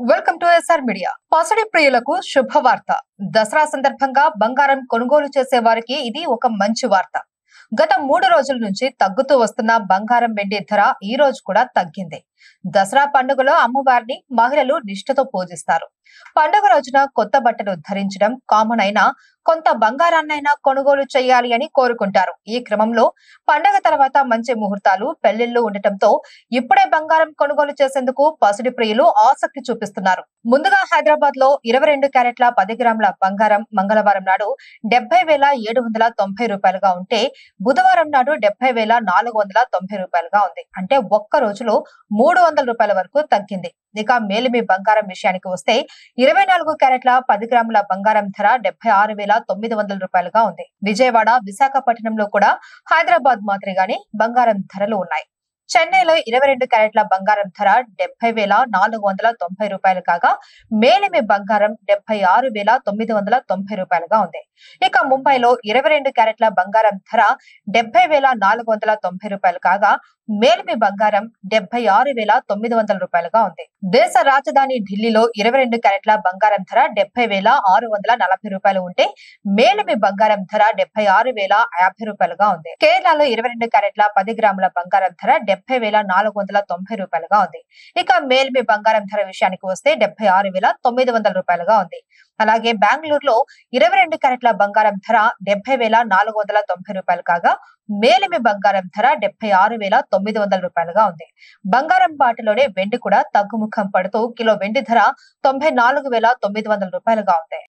welcome to SR media పసడి ప్రియులకు శుభవార్త దసరా సందర్భంగా బంగారం కొనుగోలు చేసే వారికి ఇది ఒక మంచి వార్త గత మూడు రోజుల నుంచి తగ్గుతూ వస్తున్న బంగారం వెండి ధర ఈ రోజు కూడా తగ్గింది దసరా పండుగలో అమ్మవారిని మహిళలు నిష్ఠతో పూజిస్తారు పండుగ రోజున కొత్త బట్టలు ధరించడం కామన్ అయినా కొంత బంగారాన్నైనా కొనుగోలు చేయాలి అని కోరుకుంటారు ఈ క్రమంలో పండగ తర్వాత మంచి ముహూర్తాలు పెళ్లిళ్లు ఉండటంతో ఇప్పుడే బంగారం కొనుగోలు చేసేందుకు పసిడి ప్రియులు ఆసక్తి చూపిస్తున్నారు ముందుగా హైదరాబాద్ లో ఇరవై రెండు క్యారెట్ల పది గ్రాముల బంగారం మంగళవారం నాడు డెబ్బై వేల ఏడు వందల తొంభై రూపాయలుగా ఉంటే బుధవారం నాడు డెబ్బై వేల నాలుగు వందల తొంభై రూపాయలుగా ఉంది అంటే ఒక్క రోజులో మూడు వందల రూపాయల వరకు తగ్గింది ఇక మేలిమి బంగారం విషయానికి వస్తే ఇరవై నాలుగు క్యారెట్ల పది గ్రాముల బంగారం ధర డెబ్బై ఆరు వేల తొమ్మిది వందల రూపాయలుగా ఉంది విజయవాడ విశాఖపట్నంలో కూడా హైదరాబాద్ మాదిరిగానే బంగారం ధరలు ఉన్నాయి చెన్నైలో ఇరవై రెండు క్యారెట్ల బంగారం ధర డెబ్బై వేల నాలుగు వందల తొంభై రూపాయలు కాగా మేలిమి బంగారం డెబ్బై ఆరు వేల తొమ్మిది వందల తొంభై రూపాయలుగా ఉంది ఇక ముంబైలో ఇరవై రెండు క్యారెట్ల బంగారం ధర డెబ్బై వేల నాలుగు వందల తొంభై రూపాయలు కాగా మేలిమి బంగారం డెబ్బై ఆరు వేల తొమ్మిది వందల రూపాయలుగా ఉంది దేశ రాజధాని ఢిల్లీలో ఇరవై రెండు క్యారెట్ల బంగారం ధర డెబ్బై వేల ఆరు వందల నలభై రూపాయలు ఉంటే మేలిమి బంగారం ధర డెబ్బై ఆరు వేల యాభై రూపాయలుగా ఉంది కేరళలో ఇరవై రెండు క్యారెట్ల పది గ్రాముల బంగారం ధర డెబ్బై వేల నాలుగు వందల తొంభై రూపాయలుగా ఉంది ఇక మేలిమి బంగారం ధర విషయానికి వస్తే డెబ్బై ఆరు వేల తొమ్మిది వందల రూపాయలుగా ఉంది అలాగే బెంగళూరులో ఇరవై రెండు క్యారెట్ల బంగారం ధర డెబ్బై వేల నాలుగు వందల తొంభై రూపాయలు కాగా మేలిమి బంగారం ధర డెబ్బై ఆరు వేల తొమ్మిది వందల రూపాయలుగా ఉంది బంగారం బాటలోనే వెండి కూడా తగ్గుముఖం పడుతూ కిలో వెండి ధర తొంభై నాలుగు వేల తొమ్మిది వందల రూపాయలుగా ఉంది